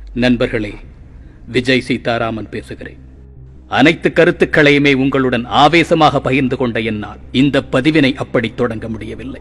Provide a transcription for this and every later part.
நண்பர்களே விஜய் சீதாராமன் பேசுகிறேன் அனைத்து கருத்துக்களையுமே உங்களுடன் ஆவேசமாக பகிர்ந்து கொண்ட என்னால் இந்த பதிவினை அப்படி தொடங்க முடியவில்லை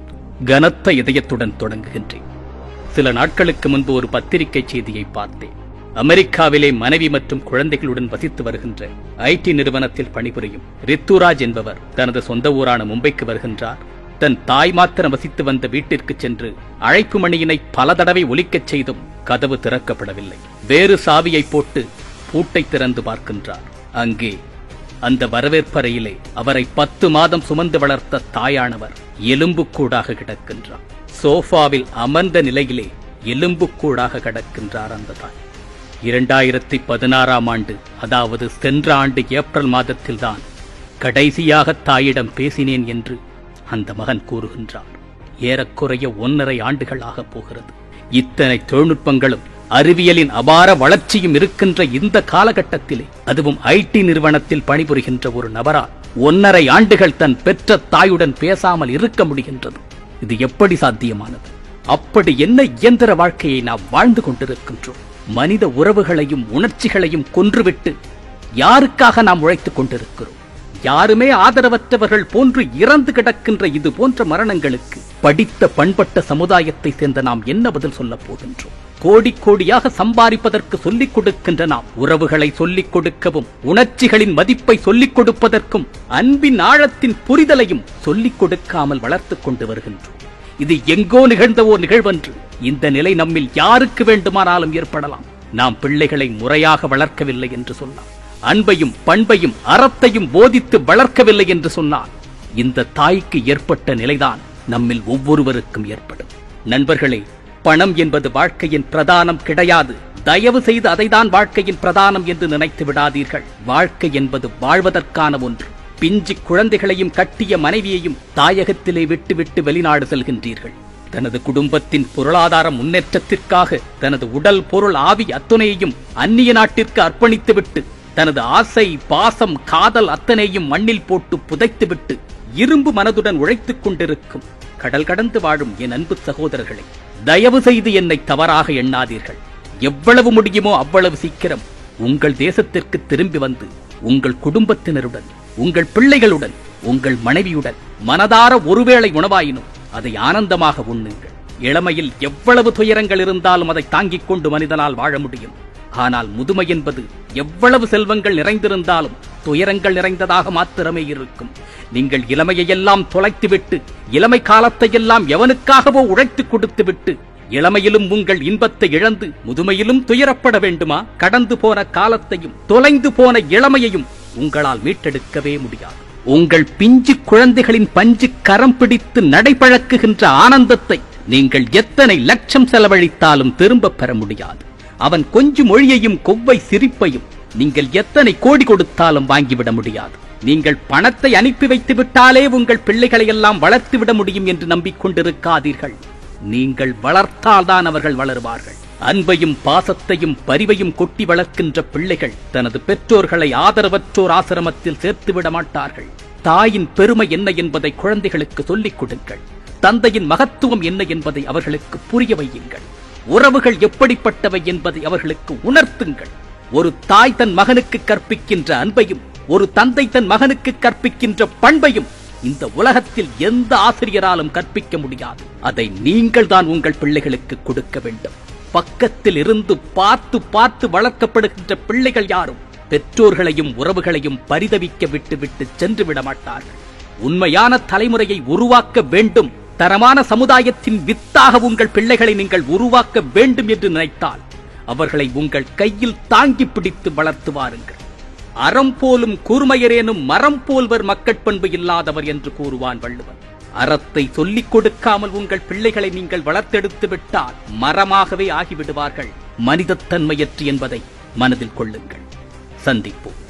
கனத்த இதயத்துடன் தொடங்குகின்றேன் சில நாட்களுக்கு முன்பு ஒரு பத்திரிகை செய்தியை பார்த்தேன் அமெரிக்காவிலே மனைவி மற்றும் குழந்தைகளுடன் வசித்து வருகின்ற ஐடி நிறுவனத்தில் பணிபுரியும் ரித்துராஜ் என்பவர் தனது சொந்த ஊரான மும்பைக்கு வருகின்றார் தன் தாய் மாத்திரம் வசித்து வந்த வீட்டிற்கு சென்று அழைப்பு மணியினை பல தடவை ஒலிக்கச் செய்தும் கதவு திறக்கப்படவில்லை வேறு சாவியை போட்டு பூட்டை திறந்து பார்க்கின்றார் அங்கே அந்த வரவேற்பறையிலே அவரை பத்து மாதம் சுமந்து வளர்த்த தாயானவர் எலும்புக்கூடாக கிடக்கின்றார் சோஃபாவில் அமர்ந்த நிலையிலே எலும்புக்கூடாக கிடக்கின்றார் அந்த தாய் இரண்டாயிரத்தி பதினாறாம் ஆண்டு அதாவது சென்ற ஆண்டு ஏப்ரல் மாதத்தில்தான் கடைசியாக தாயிடம் பேசினேன் என்று அந்த மகன் கூறுகின்றார் ஏறக்குறைய ஒன்றரை ஆண்டுகளாக போகிறது இத்தனை தொழில்நுட்பங்களும் அறிவியலின் அபார வளர்ச்சியும் இருக்கின்ற இந்த காலகட்டத்திலே அதுவும் ஐடி நிறுவனத்தில் பணிபுரிகின்ற ஒரு நபரால் ஒன்னரை ஆண்டுகள் தன் பெற்ற தாயுடன் பேசாமல் இருக்க முடிகின்றது இது எப்படி சாத்தியமானது அப்படி என்ன இயந்திர வாழ்க்கையை நாம் வாழ்ந்து கொண்டிருக்கின்றோம் மனித உறவுகளையும் உணர்ச்சிகளையும் கொன்றுவிட்டு யாருக்காக நாம் உழைத்துக் கொண்டிருக்கிறோம் யாருமே ஆதரவற்றவர்கள் போன்று இறந்து கிடக்கின்ற இது போன்ற மரணங்களுக்கு படித்த பண்பட்ட சமுதாயத்தை சேர்ந்த நாம் என்ன பதில் சொல்லப் போகின்றோம் கோடி கோடியாக சம்பாதிப்பதற்கு சொல்லிக் கொடுக்கின்ற நாம் உறவுகளை சொல்லிக் கொடுக்கவும் உணர்ச்சிகளின் மதிப்பை சொல்லிக் கொடுப்பதற்கும் அன்பின் ஆழத்தின் புரிதலையும் சொல்லிக் கொடுக்காமல் வளர்த்துக் கொண்டு வருகின்றோம் இது எங்கோ நிகழ்ந்த ஓர் நிகழ்வன்று இந்த நிலை நம்மில் யாருக்கு வேண்டுமானாலும் ஏற்படலாம் நாம் பிள்ளைகளை முறையாக வளர்க்கவில்லை என்று சொன்னார் அன்பையும் பண்பையும் அறத்தையும் போதித்து வளர்க்கவில்லை என்று சொன்னால் இந்த தாய்க்கு ஏற்பட்ட நிலைதான் நம்மில் ஒவ்வொருவருக்கும் ஏற்படும் நண்பர்களே பணம் என்பது வாழ்க்கையின் பிரதானம் கிடையாது தயவு செய்து அதைதான் வாழ்க்கையின் பிரதானம் என்று நினைத்து விடாதீர்கள் வாழ்க்கை என்பது வாழ்வதற்கான ஒன்று பிஞ்சு குழந்தைகளையும் கட்டிய மனைவியையும் தாயகத்திலே விட்டுவிட்டு வெளிநாடு செல்கின்றீர்கள் தனது குடும்பத்தின் பொருளாதார முன்னேற்றத்திற்காக தனது உடல் பொருள் ஆவி அத்துணையையும் அந்நிய நாட்டிற்கு அர்ப்பணித்துவிட்டு தனது ஆசை பாசம் காதல் அத்தனையும் மண்ணில் போட்டு புதைத்துவிட்டு இரும்பு மனதுடன் உழைத்துக் கொண்டிருக்கும் கடல் கடந்து வாழும் என் அன்பு சகோதரர்களே தயவு செய்து என்னை தவறாக எண்ணாதீர்கள் எவ்வளவு முடியுமோ அவ்வளவு சீக்கிரம் உங்கள் தேசத்திற்கு திரும்பி வந்து உங்கள் குடும்பத்தினருடன் உங்கள் பிள்ளைகளுடன் உங்கள் மனைவியுடன் மனதார ஒருவேளை உணவாயினும் அதை ஆனந்தமாக உண்ணுங்கள் இளமையில் எவ்வளவு துயரங்கள் இருந்தாலும் அதை தாங்கிக் கொண்டு மனிதனால் வாழ முடியும் ஆனால் முதுமை என்பது எவ்வளவு செல்வங்கள் நிறைந்திருந்தாலும் துயரங்கள் நிறைந்ததாக மாத்திரமே இருக்கும் நீங்கள் இளமையெல்லாம் தொலைத்துவிட்டு இளமை காலத்தையெல்லாம் எவனுக்காகவோ உழைத்துக் கொடுத்துவிட்டு இளமையிலும் உங்கள் இன்பத்தை இழந்து முதுமையிலும் துயரப்பட வேண்டுமா கடந்து போன காலத்தையும் தொலைந்து போன இளமையையும் உங்களால் மீட்டெடுக்கவே முடியாது உங்கள் பிஞ்சு குழந்தைகளின் பஞ்சு கரம் பிடித்து நடைபழக்குகின்ற ஆனந்தத்தை நீங்கள் எத்தனை லட்சம் செலவழித்தாலும் திரும்பப் பெற முடியாது அவன் கொஞ்சு மொழியையும் கொவ்வை சிரிப்பையும் நீங்கள் எத்தனை கோடி கொடுத்தாலும் வாங்கிவிட முடியாது நீங்கள் பணத்தை அனுப்பி வைத்து விட்டாலே உங்கள் பிள்ளைகளை எல்லாம் வளர்த்து விட முடியும் என்று நம்பிக்கொண்டிருக்காதீர்கள் நீங்கள் வளர்த்தால்தான் அவர்கள் வளருவார்கள் அன்பையும் பாசத்தையும் பரிவையும் கொட்டி வளர்க்கின்ற பிள்ளைகள் தனது பெற்றோர்களை ஆதரவற்றோர் ஆசிரமத்தில் சேர்த்து விட மாட்டார்கள் தாயின் பெருமை என்ன என்பதை குழந்தைகளுக்கு சொல்லிக் கொடுங்கள் தந்தையின் மகத்துவம் என்ன என்பதை அவர்களுக்கு புரிய வையுங்கள் உறவுகள் எப்படிப்பட்டவை என்பதை அவர்களுக்கு உணர்த்துங்கள் ஒரு தாய் தன் மகனுக்கு கற்பிக்கின்ற அன்பையும் ஒரு தந்தை தன் மகனுக்கு கற்பிக்கின்ற பண்பையும் இந்த உலகத்தில் எந்த ஆசிரியராலும் கற்பிக்க முடியாது அதை நீங்கள் தான் உங்கள் பிள்ளைகளுக்கு கொடுக்க வேண்டும் பக்கத்தில் இருந்து பார்த்து பார்த்து வளர்க்கப்படுகின்ற பிள்ளைகள் யாரும் பெற்றோர்களையும் உறவுகளையும் பரிதவிக்க விட்டு விட்டு சென்று விட மாட்டார்கள் உண்மையான தலைமுறையை உருவாக்க வேண்டும் தரமான சமுதாயத்தின் வித்தாக உங்கள் பிள்ளைகளை நீங்கள் உருவாக்க வேண்டும் என்று நினைத்தால் அவர்களை உங்கள் கையில் தாங்கி பிடித்து வளர்த்து வாருங்கள் அறம் போலும் கூர்மையரேனும் மரம் போல்வர் மக்கட்பண்பு இல்லாதவர் என்று கூறுவான் வள்ளுவன் அறத்தை சொல்லிக் கொடுக்காமல் உங்கள் பிள்ளைகளை நீங்கள் வளர்த்தெடுத்து விட்டால் மரமாகவே ஆகிவிடுவார்கள் மனிதத்தன்மையற்று என்பதை மனதில் கொள்ளுங்கள் சந்திப்போம்